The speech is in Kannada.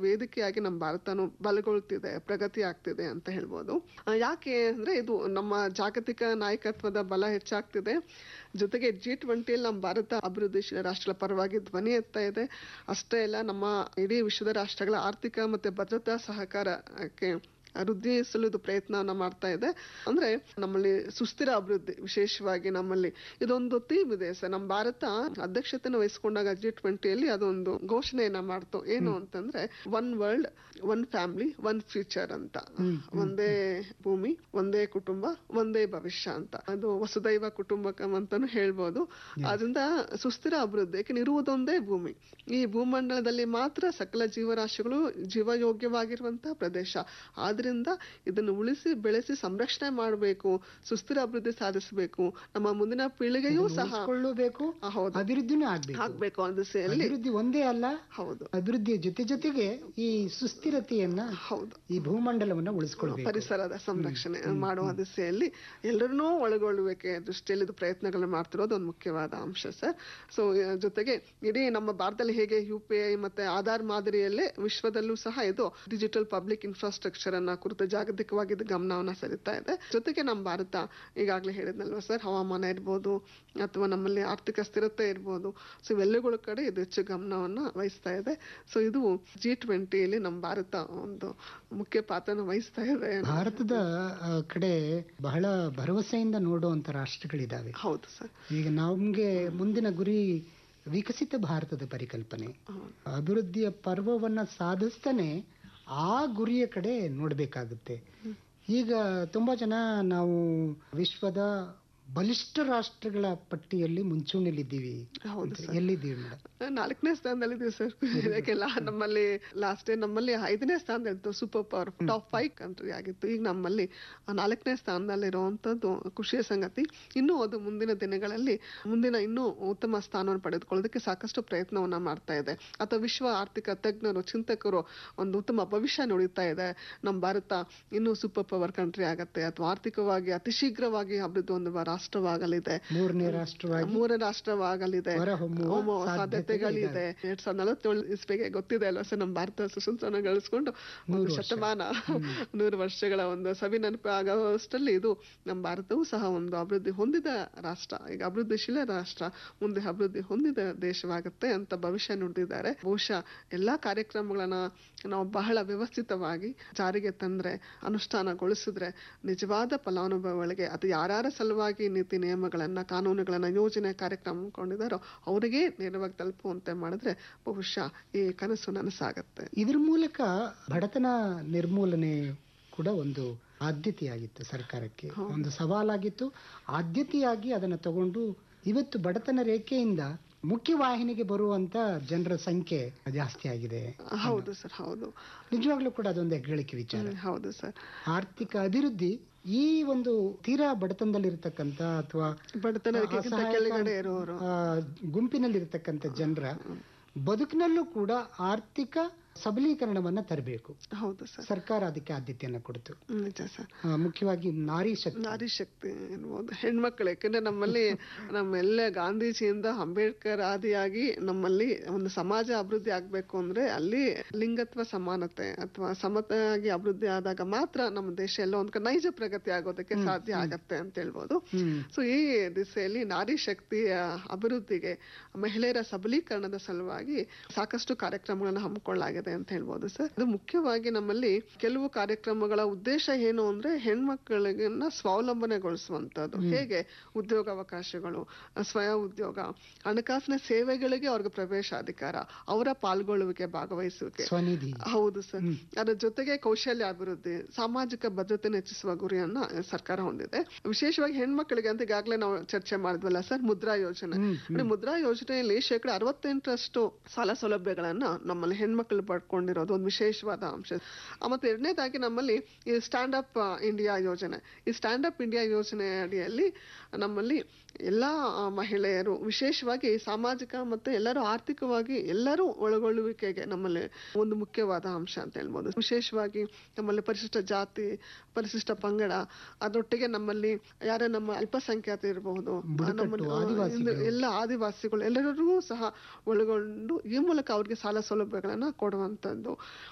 ವೇದಿಕೆಯಾಗಿ ನಮ್ಮ ಭಾರತನು ಬಲಗೊಳ್ತಿದೆ ಪ್ರಗತಿ ಆಗ್ತಿದೆ ಅಂತ ಹೇಳ್ಬೋದು ಆ, ಯಾಕೆ ಅಂದ್ರೆ ಇದು ನಮ್ಮ ಜಾಗತಿಕ ನಾಯಕತ್ವದ ಬಲ ಹೆಚ್ಚಾಗ್ತಿದೆ ಜೊತೆಗೆ ಜಿ ಟ್ವೆಂಟಿಯಲ್ಲಿ ನಮ್ಮ ಭಾರತ ಅಭಿವೃದ್ಧಿಶೀಲ ರಾಷ್ಟ್ರಗಳ ಪರವಾಗಿ ಧ್ವನಿ ಎತ್ತಾ ಇದೆ ಅಷ್ಟೇ ಅಲ್ಲ ನಮ್ಮ ಇಡೀ ವಿಶ್ವದ ರಾಷ್ಟ್ರಗಳ ಆರ್ಥಿಕ ಮತ್ತೆ ಭದ್ರತಾ ಸಹಕಾರಕ್ಕೆ ವೃದ್ಧಿಸಲು ಇದು ಪ್ರಯತ್ನವನ್ನ ಮಾಡ್ತಾ ಇದೆ ಅಂದ್ರೆ ನಮ್ಮಲ್ಲಿ ಸುಸ್ಥಿರ ಅಭಿವೃದ್ಧಿ ವಿಶೇಷವಾಗಿ ನಮ್ಮಲ್ಲಿ ಇದೊಂದು ಥೀಮ್ ಇದೆ ಸರ್ ನಮ್ಮ ಭಾರತ ಅಧ್ಯಕ್ಷತೆನ ವಹಿಸ್ಕೊಂಡಾಗ ಜಿ ಟ್ವೆಂಟಿಯಲ್ಲಿ ಅದೊಂದು ಘೋಷಣೆಯನ್ನ ಮಾಡ್ತು ಏನು ಅಂತಂದ್ರೆ one world one family one future ಅಂತ ಒಂದೇ ಭೂಮಿ ಒಂದೇ ಕುಟುಂಬ ಒಂದೇ ಭವಿಷ್ಯ ಅಂತ ಅದು ವಸುದೈವ ಕುಟುಂಬಕಂ ಅಂತಾನು ಹೇಳ್ಬೋದು ಅದರಿಂದ ಸುಸ್ಥಿರ ಅಭಿವೃದ್ಧಿಗೆ ಇರುವುದೊಂದೇ ಭೂಮಿ ಈ ಭೂಮಂಡಲದಲ್ಲಿ ಮಾತ್ರ ಸಕಲ ಜೀವರಾಶಿಗಳು ಜೀವಯೋಗ್ಯವಾಗಿರುವಂತಹ ಪ್ರದೇಶ ಆದ್ರಿಂದ ಇದನ್ನು ಉಳಿಸಿ ಬೆಳೆಸಿ ಸಂರಕ್ಷಣೆ ಮಾಡಬೇಕು ಸುಸ್ಥಿರ ಅಭಿವೃದ್ಧಿ ಸಾಧಿಸಬೇಕು ನಮ್ಮ ಮುಂದಿನ ಪೀಳಿಗೆಯೂ ಸಹ ಉಳಿಸ್ಕೊಳ್ಳಬೇಕು ಆ, ಹೌದು ಅಭಿವೃದ್ಧಿನೂ ಆಗ್ಬೇಕು ಆಗ್ಬೇಕು ಅನ್ನೋ ದಿಸೆಯಲ್ಲಿ ಅಭಿವೃದ್ಧಿ ಒಂದೇ ಅಲ್ಲ ಹೌದು ಅಭಿವೃದ್ಧಿಯ ಜೊತೆ ಜೊತೆಗೆ ಈ ಸುಸ್ಥಿರತೆಯನ್ನ ಹೌದು ಈ ಭೂಮಂಡಲವನ್ನ ಉಳಿಸ್ಕೊಳ್ಬೇಕು ಪರಿಸರದ ಸಂರಕ್ಷಣೆ ಮಾಡುವ ದಿಸೆಯಲ್ಲಿ ಎಲ್ಲರನ್ನೂ ಒಳಗೊಳ್ಳುವಿಕೆ ದೃಷ್ಟಿಯಲ್ಲಿ ಇದು ಪ್ರಯತ್ನಗಳನ್ನ ಮಾಡ್ತಿರೋದು ಒಂದು ಮುಖ್ಯವಾದ ಅಂಶ ಸರ್ ಸೊ ಜೊತೆಗೆ ಇಡೀ ನಮ್ಮ ಭಾರತದಲ್ಲಿ ಹೇಗೆ ಯು ಪಿ ಐ ಮತ್ತೆ ಆಧಾರ್ ಮಾದರಿಯಲ್ಲೇ ವಿಶ್ವದಲ್ಲೂ ಸಹ ಇದು ಡಿಜಿಟಲ್ ಪಬ್ಲಿಕ್ ಇನ್ಫ್ರಾಸ್ಟ್ರಕ್ಚರ್ ಅನ್ನ ಕುರಿತು ಜಾಗತಿಕವಾಗಿ ಇದು ಗಮನವನ್ನ ಸರಿತಾ ಇದೆ ಜೊತೆಗೆ ನಮ್ಮ ಭಾರತ ಈಗಾಗಲೇ ಹೇಳಿದ್ನಲ್ವ ಸರ್ ಹವಾಮಾನ ಇರ್ಬೋದು ಅಥವಾ ನಮ್ಮಲ್ಲಿ ಆರ್ಥಿಕ ಸ್ಥಿರತೆ ಇರ್ಬೋದು ಸೊ ಇವೆಲ್ಲಗಳ ಕಡೆ ಇದು ಹೆಚ್ಚು ಗಮನವನ್ನ ವಹಿಸ್ತಾ ಇದೆ ಸೊ ಇದು ಜಿ ಟ್ವೆಂಟಿಯಲ್ಲಿ ನಮ್ಮ ಭಾರತ ಒಂದು ಮುಖ್ಯ ಪಾತ್ರನ ವಹಿಸ್ತಾ ಇದೆ ಭಾರತದ ಆ, ಕಡೆ ಬಹಳ ಭರವಸೆಯಿಂದ ನೋಡುವಂತ ರಾಷ್ಟ್ರಗಳಿದಾವೆ ಹೌದು ಸರ್ ಈಗ ನಮ್ಗೆ ಮುಂದಿನ ಗುರಿ ವಿಕಸಿತ ಭಾರತದ ಪರಿಕಲ್ಪನೆ ಅಭಿವೃದ್ಧಿಯ ಪರ್ವವನ್ನ ಸಾಧಿಸ್ತಾನೆ ಆ ಗುರಿಯ ಕಡೆ ನೋಡ್ಬೇಕಾಗುತ್ತೆ ಈಗ ತುಂಬಾ ಜನ ನಾವು ವಿಶ್ವದ ಬಲಿಷ್ಠ ರಾಷ್ಟ್ರಗಳ ಪಟ್ಟಿಯಲ್ಲಿ ಮುಂಚೂಣಿಲಿದ್ದೀವಿ ಹೌದು ಅಂತ. ಎಲ್ಲಿದ್ದೀವಿ ಮೇಡಮ್ ನಾಲ್ಕನೇ ಸ್ಥಾನದಲ್ಲಿದ್ದೀವಿ ಸರ್ ಇದಕ್ಕೆಲ್ಲ ನಮ್ಮಲ್ಲಿ ಲಾಸ್ಟ್ ಡೇ ನಮ್ಮಲ್ಲಿ ಐದನೇ ಸ್ಥಾನದಲ್ಲಿತ್ತು super power top five country ಆಗಿತ್ತು ಈಗ ನಮ್ಮಲ್ಲಿ ಆ ನಾಲ್ಕನೇ ಸ್ಥಾನದಲ್ಲಿರುವಂತದ್ದು ಖುಷಿಯ ಸಂಗತಿ ಇನ್ನೂ ಅದು ಮುಂದಿನ ದಿನಗಳಲ್ಲಿ ಮುಂದಿನ ಇನ್ನೂ ಉತ್ತಮ ಸ್ಥಾನವನ್ನು ಪಡೆದುಕೊಳ್ಳೋದಕ್ಕೆ ಸಾಕಷ್ಟು ಪ್ರಯತ್ನವನ್ನ ಮಾಡ್ತಾ ಇದೆ ಅಥವಾ ವಿಶ್ವ ಆರ್ಥಿಕ ತಜ್ಞರು ಚಿಂತಕರು ಒಂದು ಉತ್ತಮ ಭವಿಷ್ಯ ನುಡಿತಾ ಇದೆ ನಮ್ಮ ಭಾರತ ಇನ್ನೂ ಸೂಪರ್ ಪವರ್ ಕಂಟ್ರಿ ಆಗತ್ತೆ ಅಥವಾ ಆರ್ಥಿಕವಾಗಿ ಅತಿ ಶೀಘ್ರವಾಗಿ ಅಭಿವೃದ್ಧಿ ಹೊಂದುವ ರಾಷ್ಟ್ರವಾಗಲಿದೆ ಮೂರನೇ ರಾಷ್ಟ್ರವಾಗಿ ಮೂರ ರಾಷ್ಟ್ರವಾಗಲಿದೆ ಹೊರಹೊಮ್ಮುವ ಹೊಮ್ಮುವ ಸಾಧ್ಯತೆಗಳಿದೆ. ಸಾಧ್ಯತೆಗಳಿದೆ ಎರಡ್ ಸಾವಿರದ ನಲವತ್ತೇಳು ಇಸ್ವಿಗೆ ಗೊತ್ತಿದೆ ಅಲ್ವಾ ಸರ್ ನಮ್ಮ ಭಾರತ ಸುಸಂತ್ರನ ಗಳಿಸ್ಕೊಂಡು ಒಂದು ನೂರು ವರ್ಷ. ಶತಮಾನ ನೂರು ವರ್ಷಗಳ ಒಂದು ಸವಿ ನೆನಪು ಆಗೋಷ್ಟರಲ್ಲಿ ಇದು ನಮ್ಮ ಭಾರತವೂ ಸಹ ಒಂದು ಅಭಿವೃದ್ಧಿ ಹೊಂದಿದ ರಾಷ್ಟ್ರ ಈಗ ಅಭಿವೃದ್ಧಿಶೀಲ ರಾಷ್ಟ್ರ ಮುಂದೆ ಅಭಿವೃದ್ಧಿ ಹೊಂದಿದ ದೇಶವಾಗುತ್ತೆ ಅಂತ ಭವಿಷ್ಯ ನುಡಿದಿದ್ದಾರೆ ಬಹುಶಃ ಎಲ್ಲಾ ಕಾರ್ಯಕ್ರಮಗಳನ್ನ ನಾವು ಬಹಳ ವ್ಯವಸ್ಥಿತವಾಗಿ ಜಾರಿಗೆ ತಂದ್ರೆ ಅನುಷ್ಠಾನಗೊಳಿಸಿದ್ರೆ ನಿಜವಾದ ಫಲಾನುಭವಿಗಳಿಗೆ ಅದು ಯಾರ್ಯಾರ ಸಲುವಾಗಿ ನೀತಿ ನಿಯಮಗಳನ್ನ ಕಾನೂನುಗಳನ್ನ ಯೋಜನೆ ಕಾರ್ಯಕ್ರಮ ಹಮ್ಮಿಕೊಂಡಿದ್ದಾರೋ ಅವರಿಗೆ ನೇರವಾಗಿ ತಲುಪುವಂತೆ ಮಾಡಿದ್ರೆ ಬಹುಶಃ ಈ ಕನಸು ನನಸಾಗತ್ತೆ ಇದ್ರ ಮೂಲಕ ಬಡತನ ನಿರ್ಮೂಲನೆ ಕೂಡ ಒಂದು ಆದ್ಯತೆಯಾಗಿತ್ತು ಸರ್ಕಾರಕ್ಕೆ ಒಂದು ಸವಾಲಾಗಿತ್ತು ಆದ್ಯತೆಯಾಗಿ ಅದನ್ನು ತಗೊಂಡು ಇವತ್ತು ಬಡತನ ರೇಖೆಯಿಂದ ಮುಖ್ಯವಾಹಿನಿಗೆ ಬರುವಂತ ಜನರ ಸಂಖ್ಯೆ ಜಾಸ್ತಿ ಆಗಿದೆ ಹೌದು ಸರ್ ಹೌದು ನಿಜವಾಗ್ಲೂ ಕೂಡ ಅದೊಂದು ಹೆಗ್ಗಳಿಕೆ ವಿಚಾರ ಹ್ಮ್, ಹೌದು ಸರ್ ಆರ್ಥಿಕ ಅಭಿವೃದ್ಧಿ ಈ ಒಂದು ತೀರಾ ಬಡತನದಲ್ಲಿರ್ತಕ್ಕಂಥ ಅಥವಾ ಬಡತನ ರೇಖೆಗಿಂತ ಅಸಹಾಯಕ, ಕೆಳಗಡೆ ಇರುವವರು ಆ, ಗುಂಪಿನಲ್ಲಿರ್ತಕ್ಕಂಥ ಜನರ ಬದುಕಿನಲ್ಲೂ ಕೂಡ ಆರ್ಥಿಕ ಸಬಲೀಕರಣವನ್ನ ತರಬೇಕು ಹೌದು ಸರ್ ಸರ್ಕಾರ ಅದಕ್ಕೆ ಆದ್ಯತೆಯನ್ನ ಕೊಡ್ತು ಹ್ಮ್, ನಿಜ ಸರ್ ಆ, ಮುಖ್ಯವಾಗಿ ನಾರಿ ಶಕ್ತಿ ನಾರಿ ಶಕ್ತಿ ಎನ್ಬೋದು ಹೆಣ್ಮಕ್ಳು ಯಾಕಂದ್ರೆ ನಮ್ಮಲ್ಲಿ ನಮ್ಮೆಲ್ಲ ಗಾಂಧೀಜಿಯಿಂದ ಅಂಬೇಡ್ಕರ್ ಆದಿಯಾಗಿ ನಮ್ಮಲ್ಲಿ ಒಂದು ಸಮಾಜ ಅಭಿವೃದ್ಧಿ ಆಗ್ಬೇಕು ಅಂದ್ರೆ ಅಲ್ಲಿ ಲಿಂಗತ್ವ ಸಮಾನತೆ ಅಥವಾ ಸಮತೆಯಾಗಿ ಅಭಿವೃದ್ಧಿ ಆದಾಗ ಮಾತ್ರ ನಮ್ಮ ದೇಶ ಎಲ್ಲ ಒಂದ್ ಕಡೆ ನೈಜ ಪ್ರಗತಿ ಆಗೋದಕ್ಕೆ ಸಾಧ್ಯ ಆಗತ್ತೆ ಅಂತ ಹೇಳ್ಬೋದು ಹ್ಮ್ ಸೊ ಈ ದಿಸೆಯಲ್ಲಿ ನಾರಿ ಶಕ್ತಿಯ ಅಭಿವೃದ್ಧಿಗೆ ಮಹಿಳೆಯರ ಸಬಲೀಕರಣದ ಸಲುವಾಗಿ ಸಾಕಷ್ಟು ಕಾರ್ಯಕ್ರಮಗಳನ್ನ ಹಮ್ಮಿಕೊಳ್ಳಲಾಗಿದೆ ಅಂತ ಹೇಳ್ಬೋದು ಸರ್ ಅದು ಮುಖ್ಯವಾಗಿ ನಮ್ಮಲ್ಲಿ ಕೆಲವು ಕಾರ್ಯಕ್ರಮಗಳ ಉದ್ದೇಶ ಏನು ಅಂದ್ರೆ ಹೆಣ್ಮಕ್ಳಿಗನ್ನ ಸ್ವಾವಲಂಬನೆಗೊಳಿಸುವಂತದ್ದು ಹೇಗೆ ಉದ್ಯೋಗಾವಕಾಶಗಳು ಸ್ವಯಂ ಉದ್ಯೋಗ ಹಣಕಾಸಿನ ಸೇವೆಗಳಿಗೆ ಅವ್ರಿಗೆ ಪ್ರವೇಶಾಧಿಕಾರ ಅವರ ಪಾಲ್ಗೊಳ್ಳುವಿಕೆ ಭಾಗವಹಿಸುವಿಕೆ ಸ್ವನಿಧಿ ಹೌದು ಸರ್ ಅದರ ಜೊತೆಗೆ ಕೌಶಲ್ಯ ಅಭಿವೃದ್ಧಿ ಸಾಮಾಜಿಕ ಭದ್ರತೆ ಹೆಚ್ಚಿಸುವ ಗುರಿಯನ್ನ ಸರ್ಕಾರ ಹೊಂದಿದೆ ವಿಶೇಷವಾಗಿ ಹೆಣ್ಮಕ್ಳಿಗೆ ಅಂತ ಈಗಾಗಲೇ ನಾವು ಚರ್ಚೆ ಮಾಡಿದ್ವಲ್ಲ ಸರ್ ಮುದ್ರಾ ಯೋಜನೆ ನೋಡಿ, ಮುದ್ರಾ ಯೋಜನೆಯಲ್ಲಿ ಶೇಕಡ ಅರವತ್ತೆಂಟರಷ್ಟು ಸಾಲ ಸೌಲಭ್ಯಗಳನ್ನ ನಮ್ಮಲ್ಲಿ ಹೆಣ್ಮಕ್ಳು ಪಡ್ಕೊಂಡಿರೋದು ಒಂದು ವಿಶೇಷವಾದ ಅಂಶ ಆ, ಮತ್ತೆ ಎರಡನೇದಾಗಿ ನಮ್ಮಲ್ಲಿ ಈ ಸ್ಟ್ಯಾಂಡ್ ಅಪ್ ಇಂಡಿಯಾ ಯೋಜನೆ ಈ ಸ್ಟ್ಯಾಂಡ್ ಅಪ್ ಇಂಡಿಯಾ ಯೋಜನೆ ಅಡಿಯಲ್ಲಿ ನಮ್ಮಲ್ಲಿ ಎಲ್ಲಾ ಆ, ಮಹಿಳೆಯರು ವಿಶೇಷವಾಗಿ ಸಾಮಾಜಿಕ ಮತ್ತೆ ಎಲ್ಲರೂ ಆರ್ಥಿಕವಾಗಿ ಎಲ್ಲರೂ ಒಳಗೊಳ್ಳುವಿಕೆಗೆ ನಮ್ಮಲ್ಲಿ ಒಂದು ಮುಖ್ಯವಾದ ಅಂಶ ಅಂತ ಹೇಳ್ಬೋದು ವಿಶೇಷವಾಗಿ ನಮ್ಮಲ್ಲಿ ಪರಿಶಿಷ್ಟ ಜಾತಿ ಪರಿಶಿಷ್ಟ ಪಂಗಡ ಅದರೊಟ್ಟಿಗೆ ನಮ್ಮಲ್ಲಿ ಯಾರೇ ನಮ್ಮ ಅಲ್ಪಸಂಖ್ಯಾತ ಇರಬಹುದು ಬುಡಕಟ್ಟು, ನಮ್ಮಲ್ಲಿ ಆದಿವಾಸಿಗಳು. ಎಲ್ಲ ಆದಿವಾಸಿಗಳು ಎಲ್ಲರಿಗೂ ಸಹ ಒಳಗೊಂಡು ಈ ಮೂಲಕ ಅವ್ರಿಗೆ ಸಾಲ ಸೌಲಭ್ಯಗಳನ್ನ ಕೊಡುವಂತದ್ದು